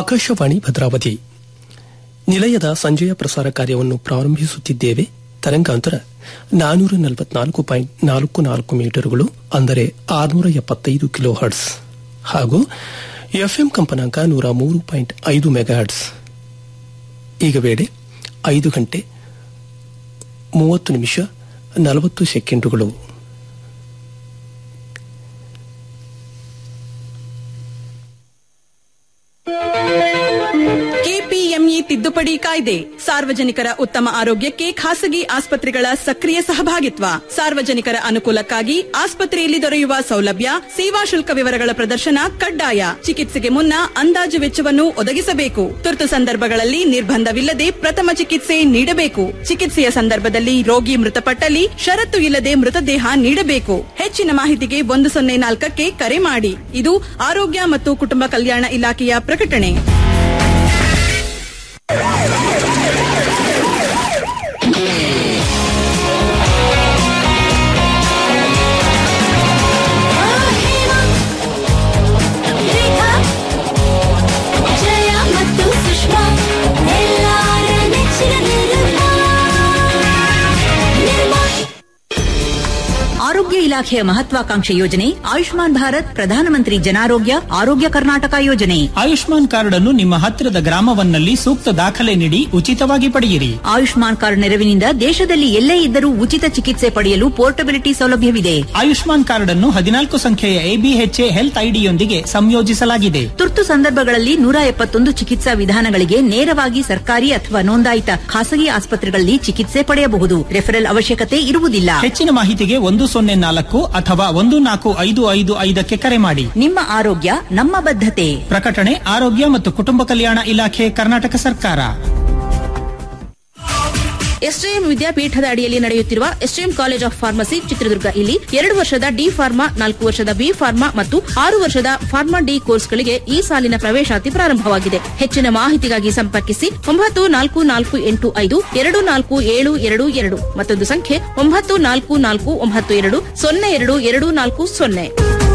ಆಕಾಶವಾಣಿ ಭದ್ರಾವತಿ ನಿಲಯದ ಸಂಜೆಯ ಪ್ರಸಾರ ಕಾರ್ಯವನ್ನು ಪ್ರಾರಂಭಿಸುತ್ತಿದ್ದೇವೆ ತರಂಗಾಂತರ ನಾನೂರ ನಲವತ್ನಾಲ್ಕು ಪಾಯಿಂಟ್ ನಾಲ್ಕು ನಾಲ್ಕು ಮೀಟರ್ಗಳು ಅಂದರೆ ಆರುನೂರ ಎಪ್ಪತ್ತೈದು ಕಿಲೋ ಹರ್ಟ್ಸ್ ಹಾಗೂ ಎಫ್ಎಂ ಕಂಪನಾಂಕ ನೂರ ಮೂರು ಪಾಯಿಂಟ್ ಐದು ಮೆಗಾಹರ್ಟ್ಸ್ ಈಗ ವೇಳೆ ಐದು ಗಂಟೆ ಮೂವತ್ತು ನಿಮಿಷ ನಲವತ್ತು ಸೆಕೆಂಡುಗಳು ಕೆಪಿಎಂಇ ತಿದ್ದುಪಡಿ ಕಾಯ್ದೆ ಸಾರ್ವಜನಿಕರ ಉತ್ತಮ ಆರೋಗ್ಯಕ್ಕೆ ಖಾಸಗಿ ಆಸ್ಪತ್ರೆಗಳ ಸಕ್ರಿಯ ಸಹಭಾಗಿತ್ವ ಸಾರ್ವಜನಿಕರ ಅನುಕೂಲಕ್ಕಾಗಿ ಆಸ್ಪತ್ರೆಯಲ್ಲಿ ದೊರೆಯುವ ಸೌಲಭ್ಯ ಸೇವಾ ಶುಲ್ಕ ವಿವರಗಳ ಪ್ರದರ್ಶನ ಕಡ್ಡಾಯ ಚಿಕಿತ್ಸೆಗೆ ಮುನ್ನ ಅಂದಾಜು ವೆಚ್ಚವನ್ನು ಒದಗಿಸಬೇಕು ತುರ್ತು ಸಂದರ್ಭಗಳಲ್ಲಿ ನಿರ್ಬಂಧವಿಲ್ಲದೆ ಪ್ರಥಮ ಚಿಕಿತ್ಸೆ ನೀಡಬೇಕು ಚಿಕಿತ್ಸೆಯ ಸಂದರ್ಭದಲ್ಲಿ ರೋಗಿ ಮೃತಪಟ್ಟಲ್ಲಿ ಷರತ್ತು ಇಲ್ಲದೆ ಮೃತದೇಹ ನೀಡಬೇಕು ಹೆಚ್ಚಿನ ಮಾಹಿತಿಗೆ ಒಂದು ಸೊನ್ನೆ ನಾಲ್ಕಕ್ಕೆ ಕರೆ ಮಾಡಿ ಇದು ಆರೋಗ್ಯ ಮತ್ತು ಕುಟುಂಬ ಕಲ್ಯಾಣ ಇಲಾಖೆಯ ಪ್ರಕಟಣೆ ರೇಖಾ ಜಯ ಮತ್ತು ಸುಷ್ಮಾ ಎಲ್ಲಾರ ನೆಚ್ಚಿನ ನಿರ್ಮಾ ನಿರ್ಮಾ ಆರೋಗ್ಯ ಇಲಾಖೆಯ ಮಹತ್ವಾಕಾಂಕ್ಷೆ ಯೋಜನೆ ಆಯುಷ್ಮಾನ್ ಭಾರತ್ ಪ್ರಧಾನಮಂತ್ರಿ ಜನಾರೋಗ್ಯ ಆರೋಗ್ಯ ಕರ್ನಾಟಕ ಯೋಜನೆ ಆಯುಷ್ಮಾನ್ ಕಾರ್ಡ್ ಅನ್ನು ನಿಮ್ಮ ಹತ್ತಿರದ ಗ್ರಾಮವನ್ನಲ್ಲಿ ಸೂಕ್ತ ದಾಖಲೆ ನೀಡಿ ಉಚಿತವಾಗಿ ಪಡೆಯಿರಿ ಆಯುಷ್ಮಾನ್ ಕಾರ್ಡ್ ನೆರವಿನಿಂದ ದೇಶದಲ್ಲಿ ಎಲ್ಲೇ ಇದ್ದರೂ ಉಚಿತ ಚಿಕಿತ್ಸೆ ಪಡೆಯಲು ಪೋರ್ಟಬಿಲಿಟಿ ಸೌಲಭ್ಯವಿದೆ ಆಯುಷ್ಮಾನ್ ಕಾರ್ಡ್ ಅನ್ನು ಹದಿನಾಲ್ಕು ಸಂಖ್ಯೆಯ ಎಬಿಎಚ್ಎ ಹೆಲ್ತ್ ಐಡಿಯೊಂದಿಗೆ ಸಂಯೋಜಿಸಲಾಗಿದೆ ತುರ್ತು ಸಂದರ್ಭಗಳಲ್ಲಿ ನೂರ ಎಪ್ಪತ್ತೊಂದು ಚಿಕಿತ್ಸಾ ವಿಧಾನಗಳಿಗೆ ನೇರವಾಗಿ ಸರ್ಕಾರಿ ಅಥವಾ ನೋಂದಾಯಿತ ಖಾಸಗಿ ಆಸ್ಪತ್ರೆಗಳಲ್ಲಿ ಚಿಕಿತ್ಸೆ ಪಡೆಯಬಹುದು ರೆಫರಲ್ ಅವಶ್ಯಕತೆ ಇರುವುದಿಲ್ಲ ಹೆಚ್ಚಿನ ಮಾಹಿತಿಗೆ ಒಂದು ಸೊನ್ನೆ ನಾಲ್ಕು ಅಥವಾ ಒಂದು ನಾಲ್ಕು ಐದು ಐದು ಐದಕ್ಕೆ ಕರೆ ಮಾಡಿ ನಿಮ್ಮ ಆರೋಗ್ಯ ನಮ್ಮ ಬದ್ಧತೆ ಪ್ರಕಟಣೆ ಆರೋಗ್ಯ ಮತ್ತು ಕುಟುಂಬ ಕಲ್ಯಾಣ ಇಲಾಖೆ ಕರ್ನಾಟಕ ಸರ್ಕಾರ ಎಸ್ಟಿಎಂ ವಿದ್ಯಾಪೀಠದ ಅಡಿಯಲ್ಲಿ ನಡೆಯುತ್ತಿರುವ STM college of pharmacy Chitradurga ಇಲ್ಲಿ ಎರಡು ವರ್ಷದ ಡಿ ಫಾರ್ಮಾ ನಾಲ್ಕು ವರ್ಷದ ಬಿ ಫಾರ್ಮಾ ಮತ್ತು ಆರು ವರ್ಷದ ಫಾರ್ಮಾ ಡಿ ಕೋರ್ಸ್ಗಳಿಗೆ ಈ ಸಾಲಿನ ಪ್ರವೇಶಾತಿ ಪ್ರಾರಂಭವಾಗಿದೆ ಹೆಚ್ಚಿನ ಮಾಹಿತಿಗಾಗಿ ಸಂಪರ್ಕಿಸಿ ಒಂಬತ್ತು ನಾಲ್ಕು ನಾಲ್ಕು ಎಂಟು ಐದು ಎರಡು ನಾಲ್ಕು ಏಳು ಎರಡು ಎರಡು ಮತ್ತೊಂದು ಸಂಖ್ಯೆ ಒಂಬತ್ತು ನಾಲ್ಕು ನಾಲ್ಕು ಒಂಬತ್ತು ಎರಡು ಸೊನ್ನೆ ಎರಡು ಎರಡು ನಾಲ್ಕು ಸೊನ್ನೆ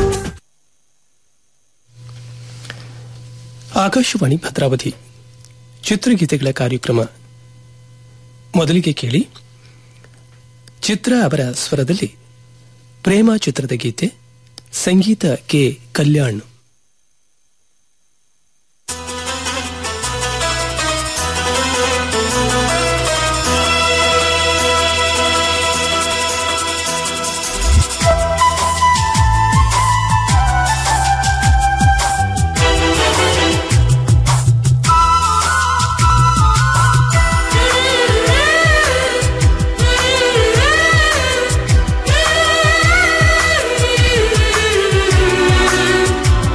ಆಕಾಶವಾಣಿ ಭದ್ರಾವತಿ ಚಿತ್ರಗೀತೆಗಳ ಕಾರ್ಯಕ್ರಮ ಮೊದಲಿಗೆ ಕೇಳಿ ಚಿತ್ರ ಅವರ ಸ್ವರದಲ್ಲಿ ಪ್ರೇಮ ಚಿತ್ರದ ಗೀತೆ ಸಂಗೀತ ಕೆ ಕಲ್ಯಾಣ್ ರೇಖಾ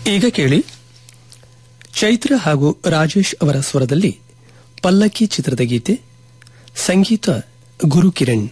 ಈಗ ಕೇಳಿ ಚೈತ್ರ ಹಾಗೂ ರಾಜೇಶ್ ಅವರ ಸ್ವರದಲ್ಲಿ ಪಲ್ಲಕ್ಕಿ ಚಿತ್ರದ ಗೀತೆ ಸಂಗೀತ ಗುರು ಕಿರಣ್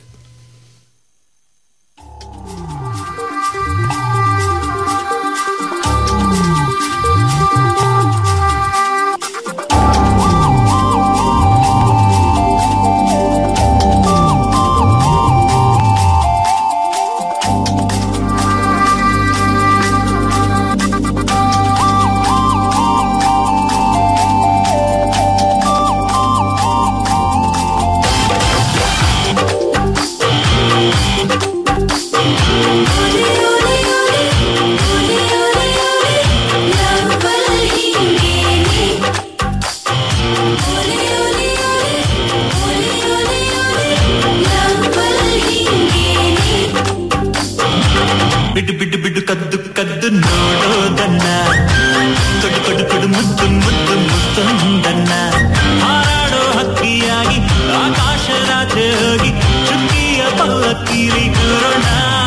ಬಿಡು ಬಿಡು ಬಿಡು ಕದ್ದು ಕದ್ದು ನೋಡೋದನ್ನ ಕೊಡು ಕೊಡು ಕೊಡು ಮುದ್ದು ಮುದ್ದು ಮುತ್ತೊಂದನ್ನ ಹಾರಾಡೋ ಹಕ್ಕಿಯಾಗಿ ಆಕಾಶರಾತ್ರಿ ಹೋಗಿ ಚುಕ್ಕಿಯ ಪಲ್ಲಕ್ಕಿಲಿ ಕೂರೋಣ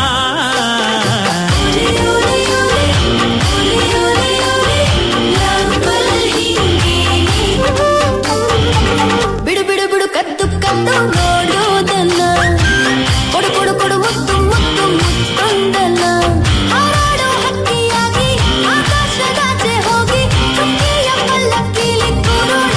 ಬಿಡು ಬಿಡು ಬಿಡು ಕದ್ದು ಕದ್ದು ನೋಡೋದನ್ನ ಕೊಡು ಕೊಡು ಕೊಡು ಮುತ್ತು ಮುತ್ತು ಮುತ್ತೊಂದನ್ನ ಹಾರಾಡೋ ಹಕ್ಕಿಯಾಗಿ ಆಕಾಶದಾಚೆ ಹೋಗಿ ಚುಕ್ಕಿಯ ಪಲ್ಲಕ್ಕಿಲಿ ಕೂರೋಣ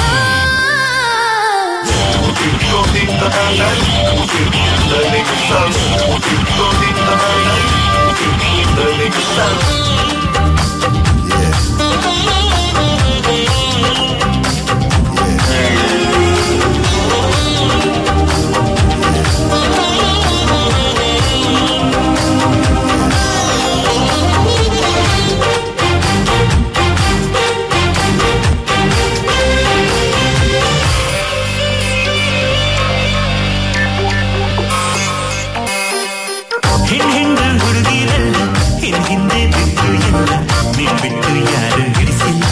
ಹಿಂಡ್ ಹಿಂಡು ಹುಡುಗಿರಲ್ಲ ಹಿಂದ್ ಹಿಂದೆ ಬಿದ್ದು ಎಲ್ಲ ನಿನ್ ಬಿಟ್ಟು ಯಾರು ಹಿಡಿಸಿಲ್ಲ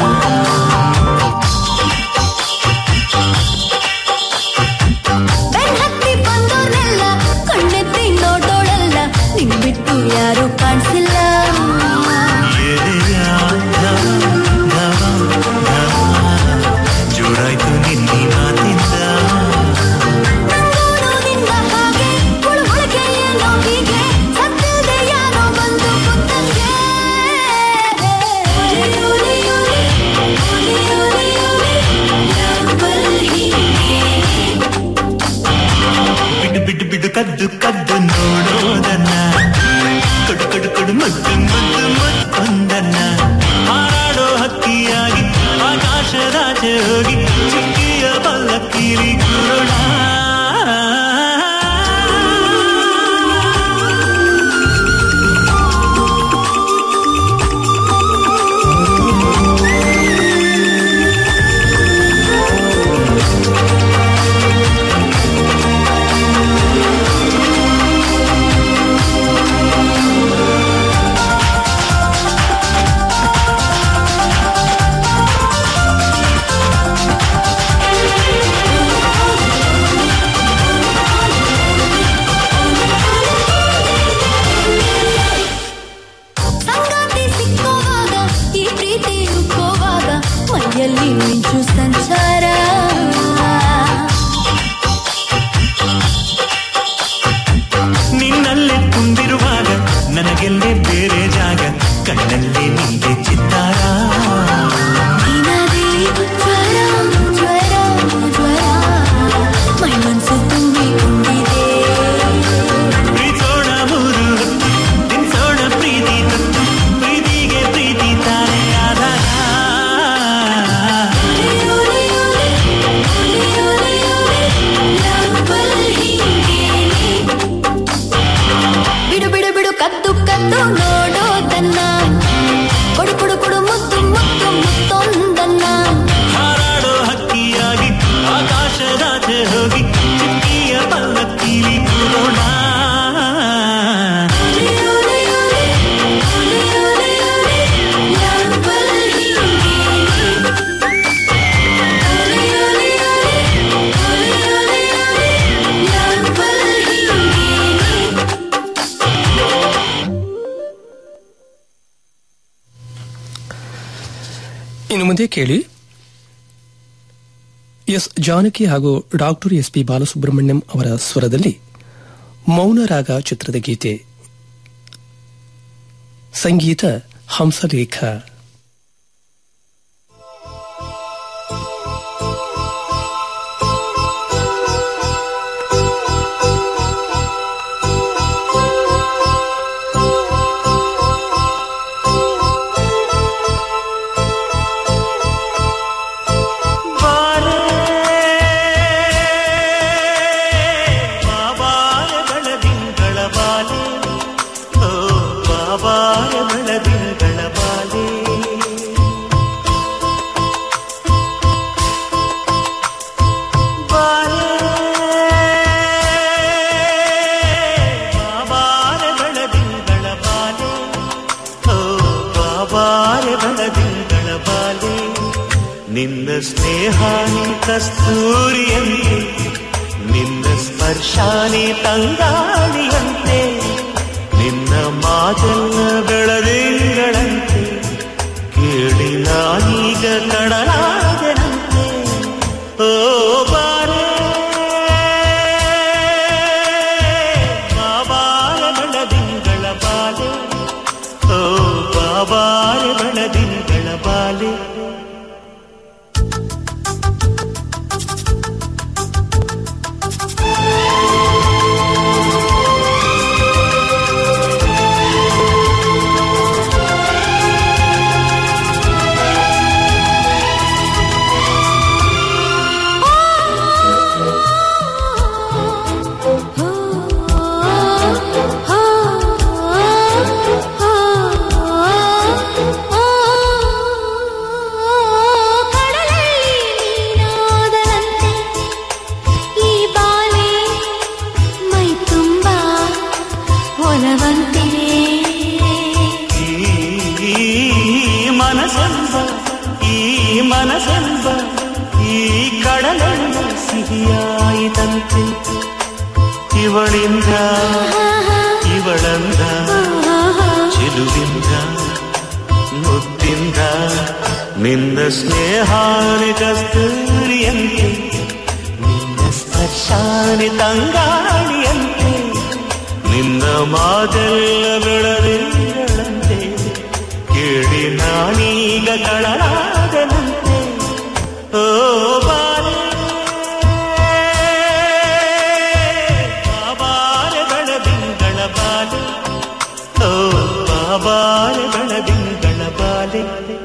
ಬೆನ್ ಹತ್ತಿ ಬಂದೋರ್ನೆಲ್ಲ ಕಣ್ಣೆತ್ತಿ ನೋಡೋಳಲ್ಲ ನಿನ್ ಬಿಟ್ಟು ಯಾರು ಕಾಣಿಸಿಲ್ಲ ಎದೆಯ ಧವ, ಧವ, ಧವ. ಜೋರಾಯ್ತು ನಿನ್ನಿ ಮಾತಿಂದ ನೋಡೋದಿಂದ ಹಾಗೆ ಹುಳುಹುಳುಗೆ ಏನೋ ಹೀಗೆ ಸತ್ತಿಲ್ದೆ ಯಾರೋ ಬಂದು ಕುತ್ತಂಗೆ ಬಿಡು ಬಿಡು ಬಿಡು ಕದ್ದು ಕದ್ದು ನೋಡೋದನ್ನ ಕೊಡು ಕೊಡು ಕೊಡು ಮುದ್ದು ಮುದ್ದು ಮುತ್ತೊಂದನ್ನ ಹಾರಾಡೋ ಹಕ್ಕಿಯಾಗಿ ಆಕಾಶದಾಚೆ ಹೋಗಿ ಚುಕ್ಕಿಯ ಪಲ್ಲಕ್ಕಿಲಿ ಕೂರೋಣ ಸಂಗಾತಿ ಸಿಕ್ಕೋವಾಗ ಈ ಪ್ರೀತಿ ಉಕ್ಕೋವಾಗ ಮೈಯಲ್ಲಿ ಮಿಂಚು ಸಂಚಾರ ನಿನ್ನಲ್ಲೇ ತುಂಬಿರುವಾಗ ನನಗೆಲ್ಲೇ ಬೇರೆ ಜಾಗ ಕಣ್ಣಲ್ಲಿ ನಿಂಗೆ ಚಿತ್ತಾರ ದಿನದಿ ಜ್ವರ ಜ್ವರ ಜ್ವರ ಮೈ ಮನಸ್ಸು ತುಂಬಿಕೊಂಡಿದೆ ಪ್ರೀತೋಣ ಮೂರು ಹೊತ್ತು ತಿನ್ಸೋಣ ಪ್ರೀತಿ ತತ್ತು ಪ್ರೀತಿಗೆ ಪ್ರೀತಿ ತಾನೇ ಆಧಾರ ಬಿಡು ಬಿಡು ಬಿಡು ಕದ್ದು ಕದ್ದು ನೋಡೋದನ್ನ ಕೊಡು ಕೊಡು ಕೊಡು ಮುತ್ತು ಮುತ್ತು ಮುತ್ತೊಂದನ್ನ ಹಾರಾಡೋ ಹಕ್ಕಿಯಾಗಿ ಆಕಾಶದಾಚೆ ಹೋಗಿ ಚಿಕ್ಕಿಯ ಪಲ್ಲಕ್ಕಿಲಿ ಕೂರೋಣ ಇನ್ನು ಮುಂದೆ ಕೇಳಿ ಎಸ್ ಜಾನಕಿ ಹಾಗೂ ಡಾಕ್ಟರ್ ಎಸ್ ಪಿ ಬಾಲಸುಬ್ರಹ್ಮಣ್ಯಂ ಅವರ ಸ್ವರದಲ್ಲಿ ಮೌನರಾಗ ಚಿತ್ರದ ಗೀತೆ ಸಂಗೀತ ಹಂಸಲೇಖ ಬಾರೆ ಬಾಬಾಯ ಬೆಳದಿಂಗಳ ಬಾಲೆ ಓ ಬಾಬಾಯ ಬೆಳದಿಂಗಳ ಬಾಲೆ ಬಾರೆ ಬಾಬಾಯ ಬೆಳದಿಂಗಳ ಬಾಲೆ ಓ ಬಾಬಾಯ ಬೆಳದಿಂಗಳ ಬಾಲೆ ನಿನ್ನ ಸ್ನೇಹಾನಿ ಕಸ್ತೂರಿಯಂತೆ ನಿನ್ನ ಸ್ಪರ್ಶಾನಿ ತಂಗಾಳಿಯಂತೆ ನಿನ್ನ ಮಾತೆಲ್ಲ ಬೆಳದಿಂಗಳಂತೆ ಕೇಳಿ ನಾನೀಗ ಕಡಲಾದನಂತೆ ಓ ಬಾರೆ ಬಾಬಾರ ಬೆಳದಿಂಗಳ ಬಾಲೆ ಓ ಬಾಬಾರ ಬೆಳದಿಂಗಳ ಬಾಲೆ ಈ ಮನಸೆಂಬ ಈ ಮನಸೆಂಬ ಈ ಕಡಲೆಂಬ ಸಿಹಿಯಾಯಿತಂತೆ ಇವಳಿಂದ ಇವಳಂದ ಚೆಲುವಿಂದ ಮುದ್ದಿಂದ ನಿನ್ನ ಸ್ನೇಹಾನಿ ಕಸ್ತೂರಿಯಂತೆ ನಿನ್ನ ಸ್ಪರ್ಶಾನಿ ತಂಗಾಳಿಯಂತೆ ನಿನ್ನ ಮಾತೆಲ್ಲ ಬೆಳದಿಂಗಳಂತೆ ಕೇಳಿ ನಾನೀಗ ಕಳಲಾದನಂತೆ ಓ ಬಾರೆ ಬಾಬಾರ ಬೆಳದಿಂಗಳ ಬಾಲೆ ಓ ಬಾಬಾರ ಬೆಳದಿಂಗಳ ಬಾಲೆ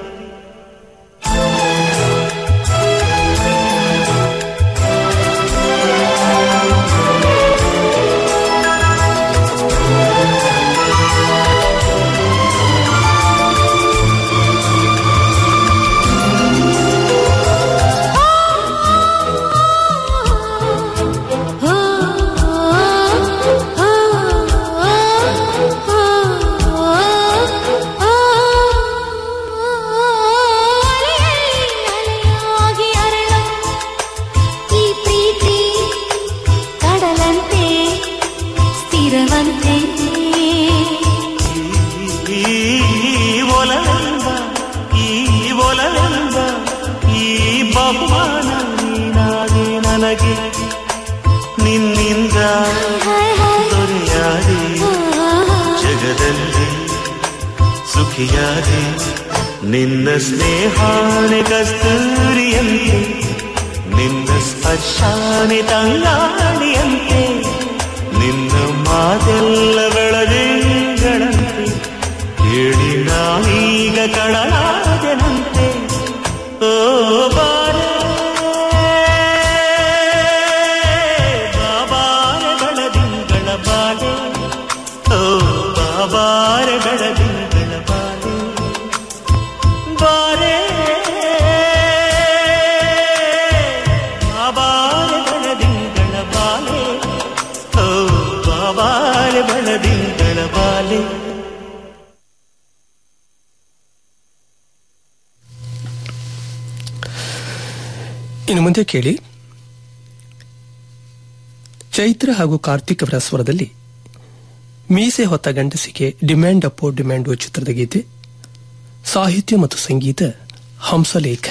ಸ್ಥಿರವಂತೆ ಈ ಒಲವೆಂಬ ಈ ಒಲವೆಂಬ ಈ ಬಹುಮಾನ ನೀನಾಗಿ ನನಗೆ ನಿನ್ನಿಂದ ದೊರೆಯಾದೆ ಜಗದಲ್ಲಿ ಸುಖಿಯಾದೆ ನಿನ್ನ ಸ್ನೇಹಾನೆ ಕಸ್ತೂರಿಯಂತೆ ನಿನ್ನ ಸ್ಪರ್ಶಾನೆ ತಂಗಾಳಿಯಂತೆ ನಿನ್ನ ಮಾತೆಲ್ಲ ಬೆಳದಿಂಗಳಂತೆ ಕೇಳಿ ನಾನೀಗ ಕಳಲಾದೆನಂತೆ ಓ ಬಾರೆ ಬಾಬಾರ ಬೆಳದಿಂಗಳ ಬಾಲೆ ಓ ಬಾಬಾರ ಬೆಳದಿಂಗಳ ಬಾಲೆ ಬಾರೆ ಬಾಬಾರ ಬೆಳದಿಂಗಳ ಬಾಲೆ ಓ ಬಾಬಾರ ಬೆಳದಿಂಗಳ ಬಾಲೆ ಇನ್ನು ಮುಂದೆ ಕೇಳಿ ಚೈತ್ರ ಹಾಗೂ ಕಾರ್ತಿಕ್ ಅವರ ಸ್ವರದಲ್ಲಿ ಮೀಸೆ ಹೊತ್ತ ಗಂಡಸಿಗೆ ಡಿಮ್ಯಾಂಡ್ ಅಪ್ಪೋ ಡಿಮ್ಯಾಂಡು ಚಿತ್ರದ ಗೀತೆ ಸಾಹಿತ್ಯ ಮತ್ತು ಸಂಗೀತ ಹಂಸಲೇಖ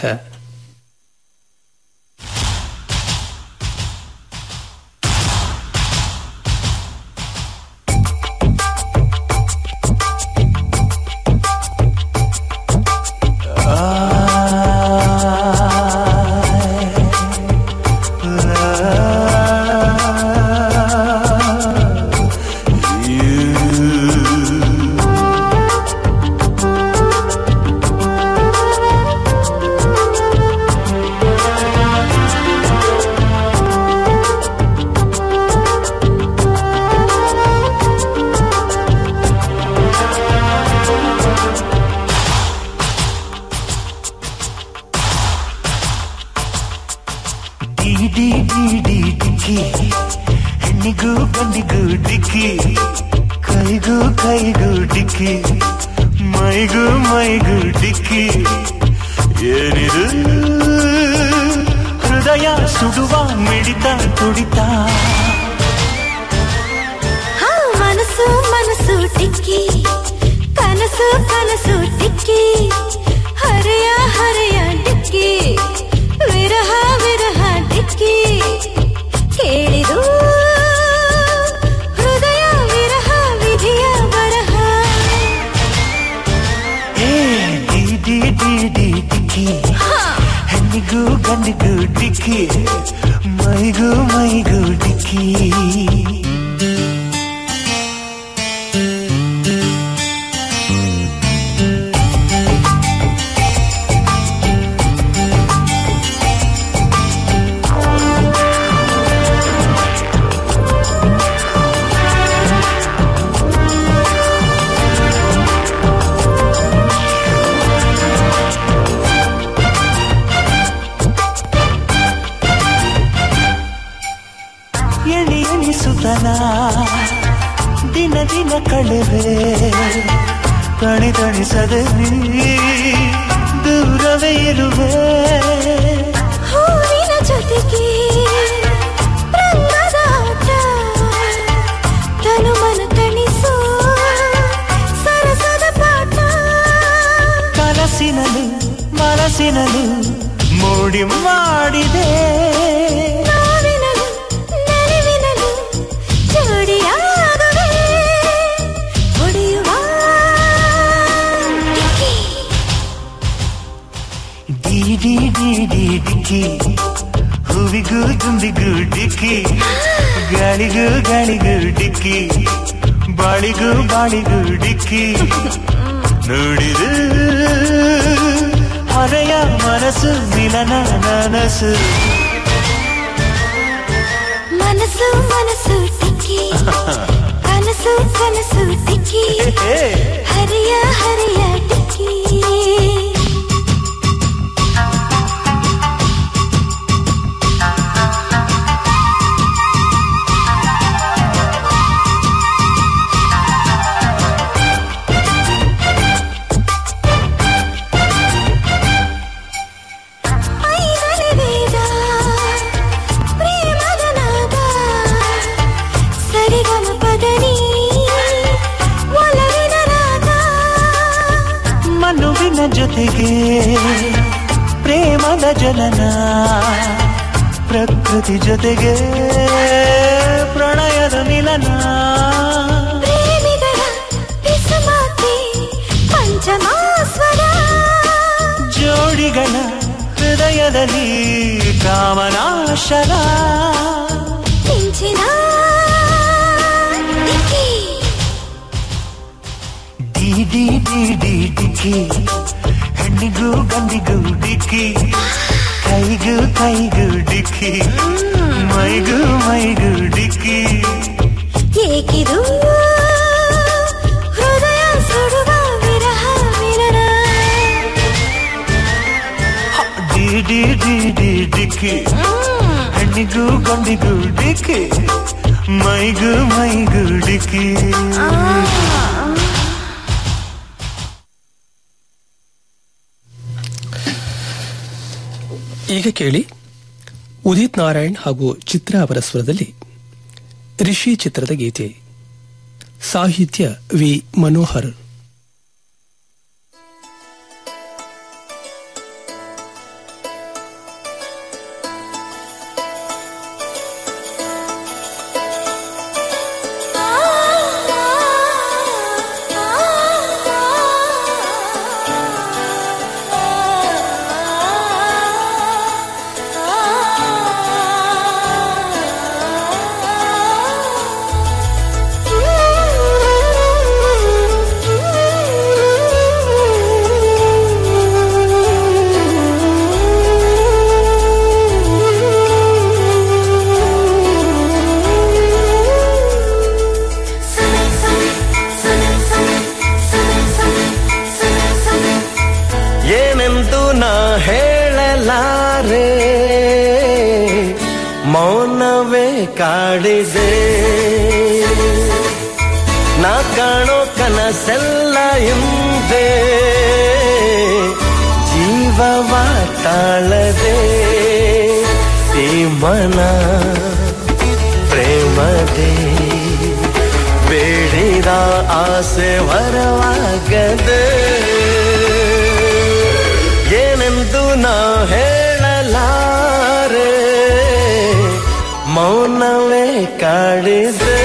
ಡಿ ಡಿ ಡಿ ಡಿ ಡಿಕ್ಕಿ ಹೆಣ್ಣಿಗೂ ಗಂಡಿಗೂ ಡಿಕ್ಕಿ ಕೈಗೂ ಕೈಗೂ ಡಿಕ್ಕಿ ಮೈಗೂ ಮೈಗೂ ಡಿಕ್ಕಿ ಏನಿದು ಹೃದಯ ಸುಡುವ ಮಿಡಿತ ತುಡಿತ ಹಾ ಮನಸ್ಸು ಮನಸ್ಸು ಟಿಕ್ಕಿ ಕನಸು ಕನಸು ಟಿಕ್ಕಿ ಹರೆಯ ಹರೆಯ ಟಿಕ್ಕಿ ವಿರಹ ವಿರಹ ಟಿಕ್ಕಿ ಕೇಳಿದು ಹೃದಯ ವಿರಹ ವಿಧಿಯ ಬರಹ ಏ ಡಿ ಡಿ ಡಿ ಡಿ ಡಿಕ್ಕಿ ಹೆಣ್ಣಿಗೂ ಗಂಡಿಗೂ ಡಿಕ್ಕಿ ಮೈಗೂ ಮೈಗೂ ಡಿಕ್ಕಿ ಎಣಿ ಎಣಿಸುತ್ತನ ದಿನ ದಿನ ಕಳೆವೆ ತಣಿ ತಣಿಸದೆ ನೀ ದೂರವೇ ಇರುವೆ ಹೂವಿನ ಜೊತೆಗೆ ರಂಗದ ಆಟ ತನು ಮನ ತಣಿಸೋ ಸರಸದ ಪಾಠ ಕನಸಿನಲು ಮನಸ್ಸಿನಲು ಮೂಡಿ ಮಾಡಿದೆ ನಾವಿನಲು ನಲಿವಿನಲು ಜೋಡಿಯಾಗುವೆ ಹೊಡೆಯುವ ಡಿಕ್ಕಿ ಡಿ ಡಿ ಡಿ ಡಿ ಡಿಕ್ಕಿ ಹೂವಿಗೂ ತುಂಬಿಗೂ ಡಿಕ್ಕಿ ಗಾಳಿಗೂ ಗಾಳಿಗೂ ಡಿಕ್ಕಿ ಬಾಳಿಗೂ ಬಾಳಿಗೂ ಡಿಕ್ಕಿ ನೋಡಿದು ಹರೆಯ ಮನಸ್ಸು ಮಿಲನ ನನಸು ಮನಸ್ಸು ಮನಸ್ಸು ಟಿಕ್ಕಿ ಕನಸು ಕನಸು ಟಿಕ್ಕಿ ಹರಿಯ ಹರಿಯ ಟಿಕ್ಕಿ ಐದನೇ ವೇದ ಪ್ರೇಮದ ನಾದ ಸರಿಗಮ ಪದನಿ ಒಲವಿನ ರಾಗ ಮನುವಿನ ಜೊತೆಗೆ ಪ್ರೇಮದ ಜನನ ಪ್ರಕೃತಿ ಜೊತೆಗೆ ಪ್ರಣಯದ ಮಿಲನ ಪ್ರೇಮಿಗಳ ಪಿಸುಮಾತೆ ಪಂಚಮಾಸ್ವರ ಜೋಡಿಗಳ ಹೃದಯದಲ್ಲಿ ಕಾಮನಾಶನ ಮಿಂಚಿನ ಡಿಕ್ಕಿ ಡಿ ಡಿ ಡಿ ಡಿ ಡಿಕ್ಕಿ ಹೆಣ್ಣಿಗೂ ಗಂಡಿಗೂ ಡಿಕ್ಕಿ ಕೈಗೂ ಕೈಗೂ ಡಿಕ್ಕಿ ಮೈಗೂ ಮೈಗೂ ಡಿಕ್ಕಿ ಏಕಿದು ಹೃದಯ ಸುಡುವ ವಿರಹ ವಿರಹ ಡಿ ಡಿ ಡಿ ಡಿ ಡಿಕ್ಕಿ ಹೆಣ್ಣಿಗೂ ಗಂಡಿಗೂ ಡಿಕ್ಕಿ ಮೈಗೂ ಮೈಗೂ ಡಿಕ್ಕಿ ಈಗ ಕೇಳಿ ಉದಿತ್ ನಾರಾಯಣ್ ಹಾಗೂ ಚಿತ್ರ ಅವರ ಸ್ವರದಲ್ಲಿ ರಿಷಿ ಚಿತ್ರದ ಗೀತೆ ಸಾಹಿತ್ಯ ವಿ ಮನೋಹರ್ ಹೇಳಲಾರೆ ಮೌನವೇ ಕಾಡಿದೆ ನಾ ಕಾಣೋ ಕನಸೆಲ್ಲ ಹಿಂದೆ ಜೀವವ ತಾಳದೆ ಈ ಮನ ಪ್ರೇಮದೆ ಬೇಡಿದ ಆಸೆ ವರವಾಗದೆ ಏನೆಂದು ನಾ ಹೇಳಲಾರೆ ಮೌನವೇ ಕಾಡಿದೆ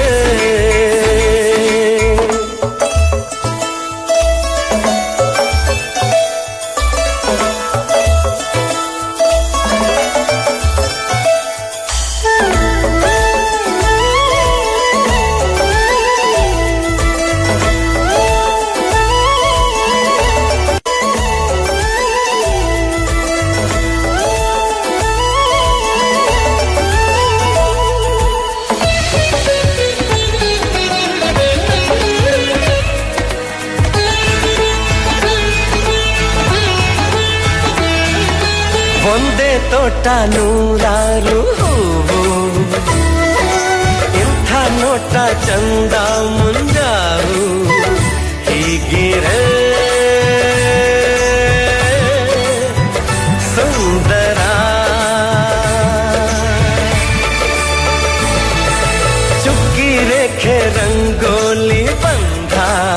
ಒಂದೇ ತೋಟ ನೂರಾರು ಹೂವು ಇಂಥ ನೋಟ ಚಂದ ಮುಂಜಾರು ಹೀಗಿರೆ ಸುಂದರ ಚುಕ್ಕಿ ರೇಖೆ ರಂಗೋಲಿ ಬಂಧ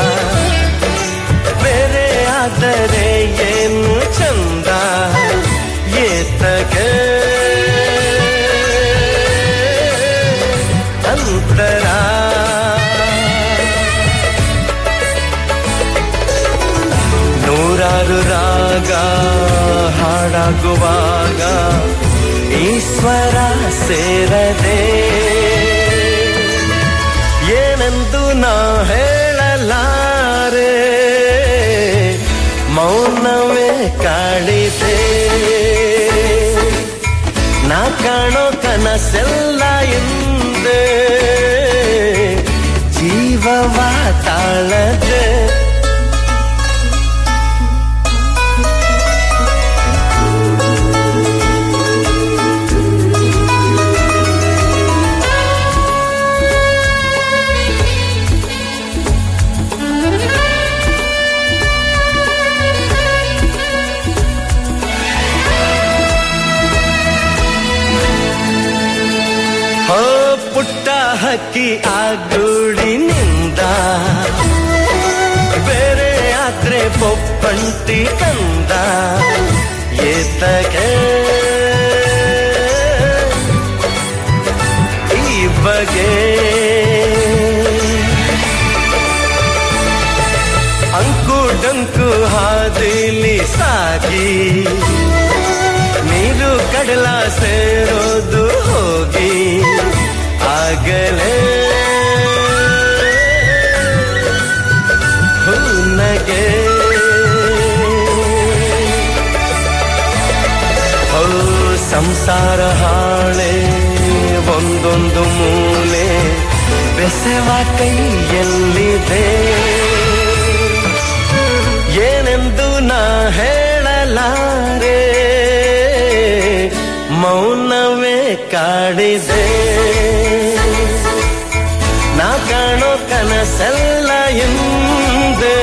ಬೇರೆ ಆದರೆ ಏನು ಚಂದ ಏತಗೆ ಅಂತರ ನೂರಾರು ರಾಗ ಹಾಡಾಗುವಾಗ ಈಶ್ವರ ಸೇರದೆ ಏನೆಂದು ನಾ ಹೇಳಲಾರೆ ಮೌನವೇ ಕಾಡಿದೆ ನಾ ಕಾಣೋ ಕನಸೆಲ್ಲ ಎಂದೆ ಜೀವವ ತಾಳದೆ ಹೋ ಪುಟ್ಟ ಹಕ್ಕಿ ಆ ಗೂಡಿನಿಂದ ಬೇರೆ ಆದ್ರೆ ಪೊಪ್ಪಂಟಿ ಕಂದ ಏತಗೆ ಈ ಬಗೆ ಅಂಕು ಡಂಕು ಹಾದಿಲಿ ಸಾಗಿ ನೀರು ಕಡಲ ಸೇರೋದು ಹೋಗಿ ಆಗಲೇ ಹುನ್ನಗೆ ಓ ಸಂಸಾರ ಹಾಳೆ ಒಂದೊಂದು ಮೂಲೆ ಬೆಸವ ಕೈಯಲ್ಲಿದೆ ಏನೆಂದು ನಾ ಹೇಳಲಾರೆ ಮೌನವೇ ಕಾಡಿದೆ ನಾ ಕಾಣೋ ಕನಸೆಲ್ಲ ಎಂದೆ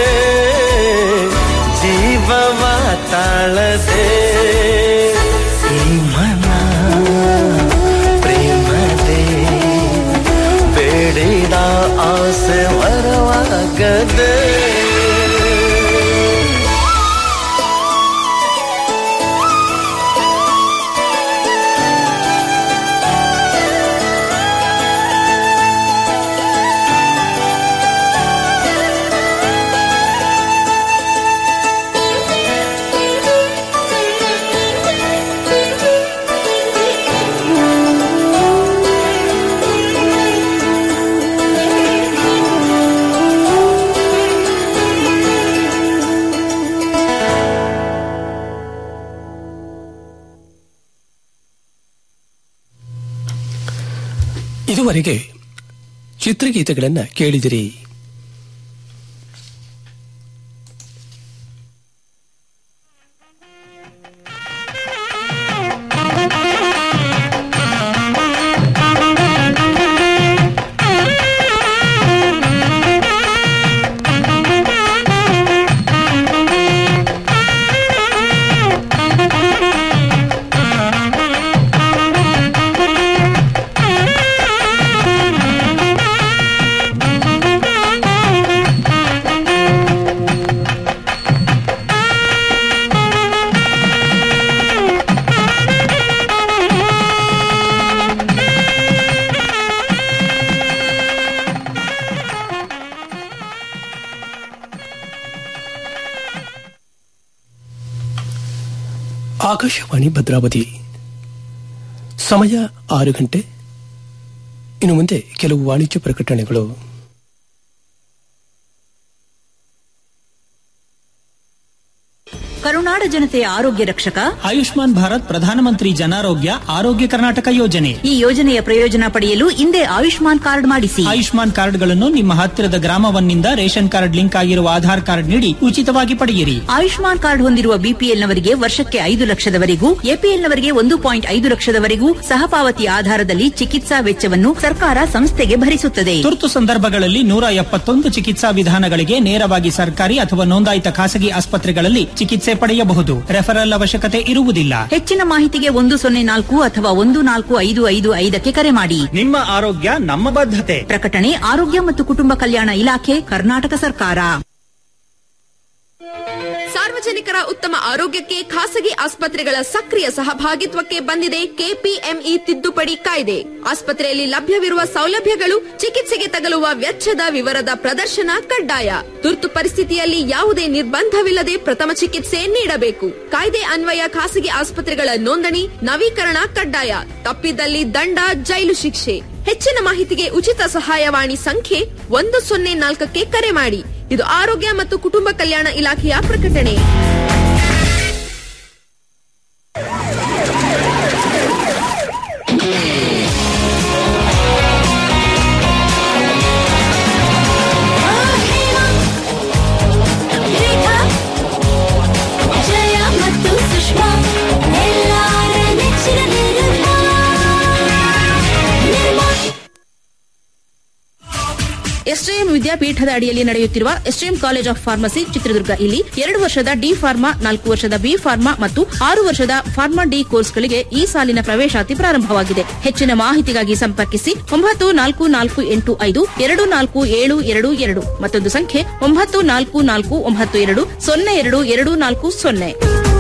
ಜೀವವ ತಾಳದೆ ಈ ಮನ ಪ್ರೇಮದೆ ಬೇಡಿದ ಆಸೆ ವರವಾಗದೆ ಇದುವರೆಗೆ ಚಿತ್ರಗೀತೆಗಳನ್ನ ಕೇಳಿದಿರಿ ಆಕಾಶವಾಣಿ ಭದ್ರಾವತಿ ಸಮಯ ಆರು ಗಂಟೆ ಇನ್ನು ಮುಂದೆ ಕೆಲವು ವಾಣಿಜ್ಯ ಪ್ರಕಟಣೆಗಳು ಕರುನಾಡ ಜನತೆಯ ಆರೋಗ್ಯ ರಕ್ಷಕ ಆಯುಷ್ಮಾನ್ ಭಾರತ್ ಪ್ರಧಾನಮಂತ್ರಿ ಜನಾರೋಗ್ಯ ಆರೋಗ್ಯ ಕರ್ನಾಟಕ ಯೋಜನೆ ಈ ಯೋಜನೆಯ ಪ್ರಯೋಜನ ಪಡೆಯಲು ಹಿಂದೆ ಆಯುಷ್ಮಾನ್ ಕಾರ್ಡ್ ಮಾಡಿಸಿ ಆಯುಷ್ಮಾನ್ ಕಾರ್ಡ್ಗಳನ್ನು ನಿಮ್ಮ ಹತ್ತಿರದ ಗ್ರಾಮವನ್ನಿಂದ ರೇಷನ್ ಕಾರ್ಡ್ ಲಿಂಕ್ ಆಗಿರುವ ಆಧಾರ್ ಕಾರ್ಡ್ ನೀಡಿ ಉಚಿತವಾಗಿ ಪಡೆಯಿರಿ ಆಯುಷ್ಮಾನ್ ಕಾರ್ಡ್ ಹೊಂದಿರುವ ಬಿಪಿಎಲ್ನವರಿಗೆ ವರ್ಷಕ್ಕೆ ಐದು ಲಕ್ಷದವರೆಗೂ ಎಪಿಎಲ್ನವರಿಗೆ ಒಂದು ಪಾಯಿಂಟ್ ಐದು ಲಕ್ಷದವರೆಗೂ ಸಹಪಾವತಿ ಆಧಾರದಲ್ಲಿ ಚಿಕಿತ್ಸಾ ವೆಚ್ಚವನ್ನು ಸರ್ಕಾರ ಸಂಸ್ಥೆಗೆ ಭರಿಸುತ್ತದೆ ತುರ್ತು ಸಂದರ್ಭಗಳಲ್ಲಿ ನೂರ ಎಪ್ಪತ್ತೊಂದು ಚಿಕಿತ್ಸಾ ವಿಧಾನಗಳಿಗೆ ನೇರವಾಗಿ ಸರ್ಕಾರಿ ಅಥವಾ ನೋಂದಾಯಿತ ಖಾಸಗಿ ಆಸ್ಪತ್ರೆಗಳಲ್ಲಿ ಚಿಕಿತ್ಸೆ ಪಡೆಯಬಹುದು ರೆಫರಲ್ ಅವಶ್ಯಕತೆ ಇರುವುದಿಲ್ಲ ಹೆಚ್ಚಿನ ಮಾಹಿತಿಗೆ ಒಂದು ಸೊನ್ನೆ ನಾಲ್ಕು ಅಥವಾ ಒಂದು ನಾಲ್ಕು ಐದು ಐದು ಐದಕ್ಕೆ ಕರೆ ಮಾಡಿ ನಿಮ್ಮ ಆರೋಗ್ಯ ನಮ್ಮ ಬದ್ಧತೆ ಪ್ರಕಟಣೆ ಆರೋಗ್ಯ ಮತ್ತು ಕುಟುಂಬ ಕಲ್ಯಾಣ ಇಲಾಖೆ ಕರ್ನಾಟಕ ಸರ್ಕಾರ ಸಾರ್ವಜನಿಕರ ಉತ್ತಮ ಆರೋಗ್ಯಕ್ಕೆ ಖಾಸಗಿ ಆಸ್ಪತ್ರೆಗಳ ಸಕ್ರಿಯ ಸಹಭಾಗಿತ್ವಕ್ಕೆ ಬಂದಿದೆ ಕೆಪಿಎಂಇ ತಿದ್ದುಪಡಿ ಕಾಯ್ದೆ ಆಸ್ಪತ್ರೆಯಲ್ಲಿ ಲಭ್ಯವಿರುವ ಸೌಲಭ್ಯಗಳು ಚಿಕಿತ್ಸೆಗೆ ತಗಲುವ ವೆಚ್ಚದ ವಿವರದ ಪ್ರದರ್ಶನ ಕಡ್ಡಾಯ ತುರ್ತು ಪರಿಸ್ಥಿತಿಯಲ್ಲಿ ಯಾವುದೇ ನಿರ್ಬಂಧವಿಲ್ಲದೆ ಪ್ರಥಮ ಚಿಕಿತ್ಸೆ ನೀಡಬೇಕು ಕಾಯ್ದೆ ಅನ್ವಯ ಖಾಸಗಿ ಆಸ್ಪತ್ರೆಗಳ ನೋಂದಣಿ ನವೀಕರಣ ಕಡ್ಡಾಯ ತಪ್ಪಿದಲ್ಲಿ ದಂಡ ಜೈಲು ಶಿಕ್ಷೆ ಹೆಚ್ಚಿನ ಮಾಹಿತಿಗೆ ಉಚಿತ ಸಹಾಯವಾಣಿ ಸಂಖ್ಯೆ ಒಂದು ಸೊನ್ನೆ ನಾಲ್ಕಕ್ಕೆ ಕರೆ ಮಾಡಿ ಇದು ಆರೋಗ್ಯ ಮತ್ತು ಕುಟುಂಬ ಕಲ್ಯಾಣ ಇಲಾಖೆಯ ಪ್ರಕಟಣೆ ರೇಖಾ ಜಯ ಮತ್ತು ಸುಷ್ಮಾ ಎಲ್ಲಾರ ನೆಚ್ಚಿನ ನಿರ್ಮಾ ನಿರ್ಮಾ ಎಸ್ಟಿಎಂ ವಿದ್ಯಾಪೀಠದ ಅಡಿಯಲ್ಲಿ ನಡೆಯುತ್ತಿರುವ STM college of pharmacy Chitradurga ಇಲ್ಲಿ ಎರಡು ವರ್ಷದ ಡಿ ಫಾರ್ಮಾ ನಾಲ್ಕು ವರ್ಷದ ಬಿ ಫಾರ್ಮಾ ಮತ್ತು ಆರು ವರ್ಷದ ಫಾರ್ಮಾ ಡಿ ಕೋರ್ಸ್ಗಳಿಗೆ ಈ ಸಾಲಿನ ಪ್ರವೇಶಾತಿ ಪ್ರಾರಂಭವಾಗಿದೆ ಹೆಚ್ಚಿನ ಮಾಹಿತಿಗಾಗಿ ಸಂಪರ್ಕಿಸಿ ಒಂಬತ್ತು ನಾಲ್ಕು ನಾಲ್ಕು ಎಂಟು ಐದು ಎರಡು ನಾಲ್ಕು ಏಳು ಎರಡು ಎರಡು ಮತ್ತೊಂದು ಸಂಖ್ಯೆ ಒಂಬತ್ತು ನಾಲ್ಕು ನಾಲ್ಕು ಒಂಬತ್ತು ಎರಡು ಸೊನ್ನೆ ಎರಡು ಎರಡು ನಾಲ್ಕು ಸೊನ್ನೆ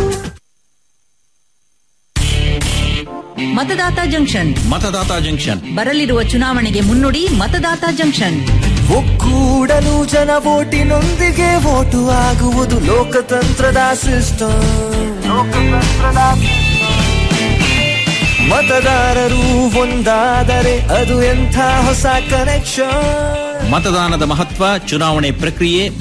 ಮತದಾತ ಜಂಕ್ಷನ್ ಮತದಾತ ಜಂಕ್ಷನ್ ಬರಲಿರುವ ಚುನಾವಣೆಗೆ ಮುನ್ನುಡಿ ಮತದಾತ ಜಂಕ್ಷನ್ ಒಕ್ಕೂಡಲು ಜನ ಓಟಿನೊಂದಿಗೆ ಓಟು ಆಗುವುದು ಲೋಕತಂತ್ರದ ಸಿಸ್ಟಮ್ ಮತದಾರರು ಒಂದಾದರೆ ಅದು ಎಂಥ ಹೊಸ ಕನೆಕ್ಷನ್ ಮತದಾನದ ಮಹತ್ವ ಚುನಾವಣೆ ಪ್ರಕ್ರಿಯೆ